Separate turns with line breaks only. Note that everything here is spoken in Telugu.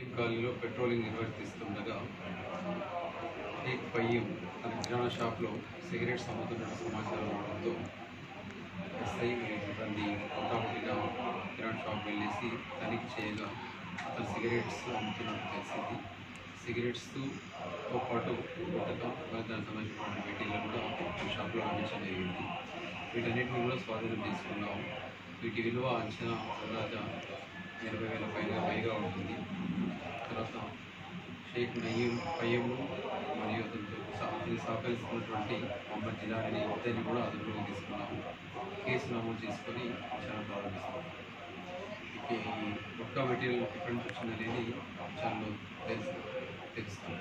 షేక్ కాలనీలో పెట్రోలింగ్ నిర్వర్తిస్తుండగా షేక్ పయ్యం తన కిరాణా షాప్లో సిగరెట్స్ అమ్ముతున్న సమాచారం రావడంతో ఎస్ఐ మరియు సిబ్బంది కొట్టాపట్టిగా కిరాణా షాప్ వెళ్ళేసి తనిఖీ చేయగా అతను సిగరెట్స్ అమ్ముతున్నట్టు తెలిసింది సిగరెట్స్తో పాటు గుట్టక మరి దానికి సంబంధించినటువంటి మెటీరియల్ కూడా ఈ షాప్లో అందించడం జరిగింది వీటన్నిటిని కూడా స్వాధీనం తీసుకున్నాం వీటి విలువ అంచనా అందాజా ఇరవై వేల పైగా పైగా ఉంటుంది తర్వాత షేక్ నయీం పయ్యము మరియు అతనితో సహ- అతని సహకరిస్తున్నటువంటి మొహమ్మద్ జిలాని ఇద్దరిని కూడా అదుపులోకి తీసుకున్నాము కేసు నమోదు చేసుకొని విచారణ ప్రారంభిస్తాం ఇక ఈ ఒక్క మెటీరియల్ ఎక్కడి నుంచి వచ్చిందనేది విచారణలో తెలుసు తెలుస్తాం